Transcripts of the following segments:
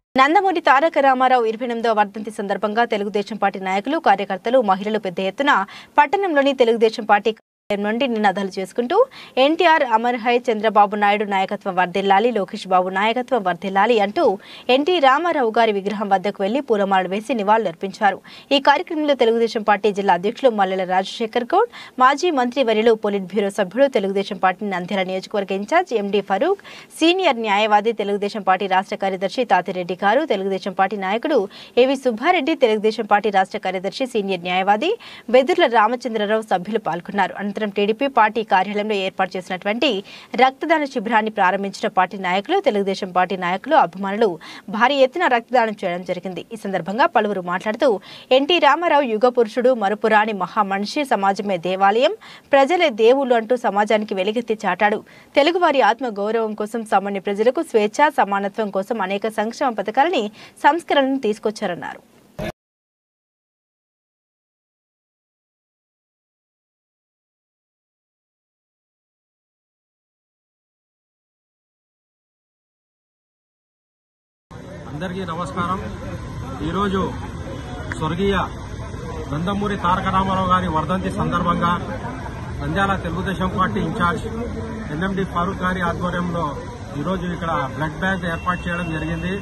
నందమూరి తారక రామారావు ఇరవై ఎనిమిదవ వర్ధంతి సందర్భంగా తెలుగుదేశం పార్టీ నాయకులు కార్యకర్తలు మహిళలు పెద్ద ఎత్తున పట్టణంలోని తెలుగుదేశం పార్టీ కార్యాలయం నుండి నినాదాలు చేసుకుంటూ ఎన్టీఆర్ అమర్ హై చంద్రబాబు నాయుడు నాయకత్వం వర్ధిల్లాలి లోకేష్ బాబు నాయకత్వం వర్ధిల్లాలి అంటూ ఎన్టీ రామారావు గారి విగ్రహం వద్దకు వెళ్లి పూలమాలలు వేసి నివాళులర్పించారు ఈ కార్యక్రమంలో తెలుగుదేశం పార్టీ జిల్లా అధ్యక్షులు మల్లెల రాజశేఖర్ గౌడ్ మాజీ మంత్రి వర్యులు పోలిట్ బ్యూరో సభ్యుడు తెలుగుదేశం పార్టీ నంద్యాల నియోజకవర్గ ఇన్ఛార్జ్ ఎండీ ఫరూక్ సీనియర్ న్యాయవాది తెలుగుదేశం పార్టీ రాష్ట్ర కార్యదర్శి తాతిరెడ్డి గారు తెలుగుదేశం పార్టీ నాయకుడు ఏవి సుబ్బారెడ్డి తెలుగుదేశం పార్టీ రాష్ట్ర కార్యదర్శి సీనియర్ న్యాయవాది బెదుర్ల రామచంద్రరావు సభ్యులు పాల్గొన్నారు అనంతరం టీడీపీ పార్టీ కార్యాలయంలో ఏర్పాటు చేసినటువంటి రక్తదాన శిబిరాన్ని ప్రారంభించిన పార్టీ నాయకులు తెలుగుదేశం పార్టీ నాయకులు అభిమానులు భారీ ఎత్తున రక్తదానం చేయడం జరిగింది ఈ సందర్భంగా పలువురు మాట్లాడుతూ ఎన్టీ రామారావు యుగ పురుషుడు మరుపురాని మహామనిషి సమాజమే దేవాలయం ప్రజలే దేవుళ్ళు అంటూ సమాజానికి వెలుగెత్తి చాటాడు తెలుగువారి ఆత్మ గౌరవం కోసం సామాన్య ప్రజలకు స్వేచ్ఛ సమానత్వం కోసం అనేక సంక్షేమ పథకాలని సంస్కరణను తీసుకొచ్చారన్నారు అందరికీ నమస్కారం ఈరోజు స్వర్గీయ నందమూరి తారక రామారావు గారి వర్ధంతి సందర్భంగా Nandyal Telugu Desam party incharge NMD Farooq గారి ఆధ్వర్యంలో ఈరోజు ఇక్కడ బ్లడ్ బ్యాంక్ ఏర్పాటు చేయడం జరిగింది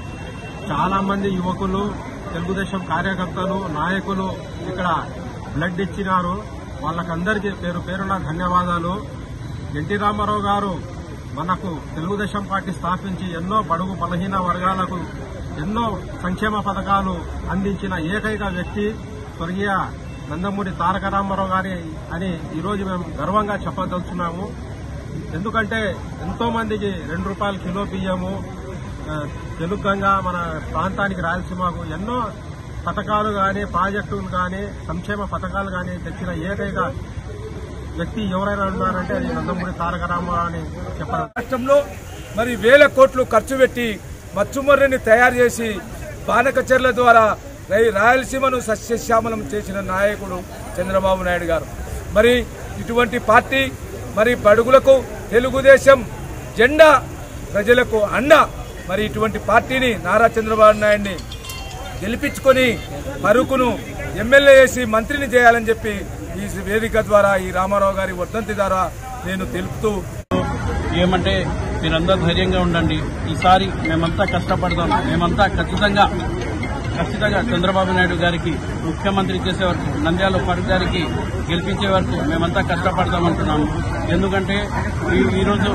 చాలా మంది యువకులు తెలుగుదేశం కార్యకర్తలు నాయకులు ఇక్కడ బ్లడ్ ఇచ్చినారు వాళ్ళకందరికీ పేరు పేరున ధన్యవాదాలు ఎన్టీ రామారావు గారు మనకు తెలుగుదేశం పార్టీ స్థాపించి ఎన్నో బడుగు బలహీన వర్గాలకు ఎన్నో సంక్షేమ పథకాలు అందించిన ఏకైక వ్యక్తి స్వర్గీయ నందమూరి తారక రామారావు గారి అని ఈరోజు మేము గర్వంగా చెప్పదలుచున్నాము ఎందుకంటే ఎంతో మందికి రెండు రూపాయల కిలో బియ్యము ఆ, తెలుగంగా మన ప్రాంతానికి రాయలసీమకు ఎన్నో పథకాలు కానీ ప్రాజెక్టులు కానీ సంక్షేమ పథకాలు కానీ తెచ్చిన ఏకైక వ్యక్తి ఎవరైనా ఉన్నారంటే అది నందమూరి తారక రామారావు అని చెప్పాలి రాష్ట్రంలో మరి వేల కోట్లు ఖర్చు పెట్టి మచ్చుమర్రిని తయారు చేసి బానకచర్ల ద్వారా రై- రాయలసీమను సస్యశ్యామలం చేసిన నాయకుడు చంద్రబాబు నాయుడు గారు మరి ఇటువంటి పార్టీ మరి బడుగులకు తెలుగుదేశం జెండా ప్రజలకు అండ మరి ఇటువంటి పార్టీని నారా చంద్రబాబు నాయుడిని గెలిపించుకొని ఫరూకును ఎమ్మెల్యే చేసి మంత్రిని చేయాలని చెప్పి ఈ వేదిక ద్వారా ఈ రామారావు గారి వర్ధంతి ద్వారా నేను తెలుపుతూ ఏమంటే మీరందరూ ధైర్యంగా ఉండండి ఈసారి మేమంతా కష్టపడదాం మేమంతా ఖచ్చితంగా ఖచ్చితంగా చంద్రబాబు నాయుడు గారికి ముఖ్యమంత్రి చేసే వరకు నంద్యాల ఫరూక్ గారికి గెలిపించే వరకు మేమంతా కష్టపడదామంటున్నాము ఎందుకంటే ఈ- ఈరోజు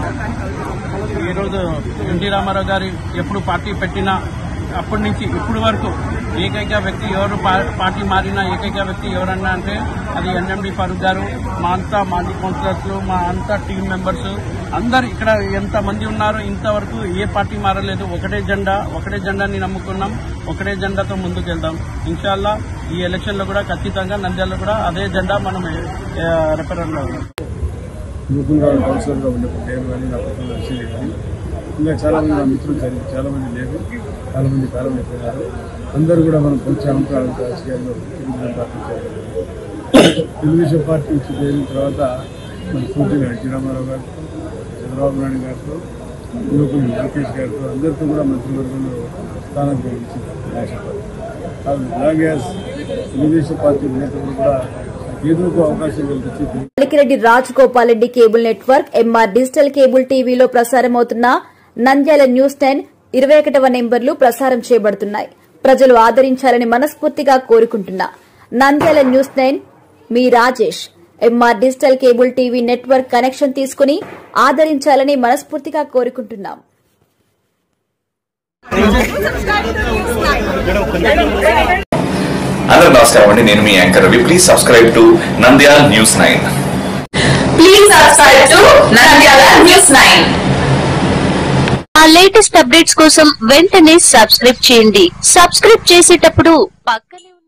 ఈరోజు ఎన్టీ రామారావు గారు ఎప్పుడు పార్టీ పెట్టినా అప్పటి నుంచి ఇప్పుడు వరకు ఏకైక వ్యక్తి ఎవరు పా- పార్టీ మారిన ఏకైక వ్యక్తి ఎవరన్నా అంటే అది ఎన్ఎండి ఫరూక్ గారు మా అంతా మాజీ కౌన్సిలర్స్ మా అంతా టీం మెంబర్స్ అందరు ఇక్కడ ఎంత మంది ఉన్నారు ఇంతవరకు ఏ పార్టీ మారలేదు ఒకటే జెండా ఒకటే జెండాని నమ్ముకున్నాం ఒకటే జెండాతో ముందుకు వెళ్దాం ఇన్షాల్లా ఈ ఎలక్షన్ లో కూడా ఖచ్చితంగా నంద్యాలలో కూడా అదే జెండా మనం రిపేర్ లో గ్రూపులుగా కౌన్సిలర్గా ఉన్నప్పుడు నేను కానీ నా పక్కన రషీద్ కానీ ఇంకా చాలా మంది నా మిత్రులు చదివి చాలా మంది లేరు చాలా మంది కాలం అయిపోయినారు అందరూ కూడా మనం కొంచెం రాజకీయాల్లో తెలుగుదేశం పార్టీ చేయాలి తెలుగుదేశం పార్టీ నుంచి చేరిన తర్వాత మన పూర్తిగా ఎన్టీ రామారావు గారు చంద్రబాబు నాయుడు గారితో యువకులు లోకేష్ గారితో అందరితో కూడా మంత్రివర్గంలో స్థానం కలిగించింది తెలుగుదేశం పార్టీ అలాగే తెలుగుదేశం పార్టీ నేతలు కూడా ఏదో ఒక అవకాశం కల్పించి Malikireddy Raj Gopal Reddy cable network MR digital cable టీవీలో ప్రసారమవుతున్న నంద్యాల న్యూస్ టెన్ ఇరవై ఒకటవ నెంబర్లు ప్రసారం చేయబడుతున్నాయి ప్రజలు ఆదరించాలని మనస్ఫూర్తిగా కోరుకుంటున్నా నంద్యాల న్యూస్ టెన్ మీ Rajesh MR digital cable TV network connection తీసుకుని ఆదరించాలని మనస్ఫూర్తిగా కోరుకుంటున్నాం అందరూ నమస్కారం అండి నేను మీ anchor Ravi please subscribe to Nandyal news nine Please subscribe to Nandyala News 9. ఆ లేటెస్ట్ అప్డేట్స్ కోసం వెంటనే సబ్స్క్రైబ్ చేయండి సబ్స్క్రైబ్ చేసేటప్పుడు పక్కనే